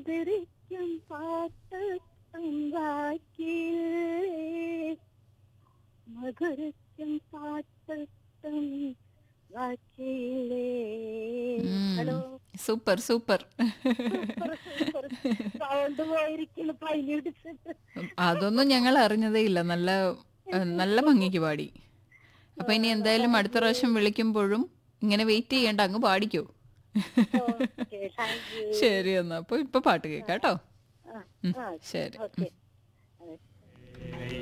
മധുരിക്കും പാട്ടും വാക്കില്ലേ മധുരിക്കും പാട്ടും വാക്കില്ലേ ഹലോ സൂപ്പർ സൂപ്പർ സൗണ്ട് പോയിരിക്കുന്നു പനി പിടിച്ചിട്ട് അതൊന്നും ഞങ്ങൾ അറിഞ്ഞതേ ഇല്ല നല്ല ഏഹ്, നല്ല ഭംഗിക്ക് പാടി അപ്പൊ ഇനി എന്തായാലും അടുത്ത പ്രാവശ്യം വിളിക്കുമ്പോഴും ഇങ്ങനെ വെയിറ്റ് ചെയ്യണ്ട അങ്ങ് പാടിക്കോ ഓക്കെ താങ്ക് യു ശരി എന്നാ അപ്പൊ ഇപ്പൊ പാട്ട് കേൾക്കാം കേട്ടോ ആ ഉം, ആ ശരി ഓക്കെ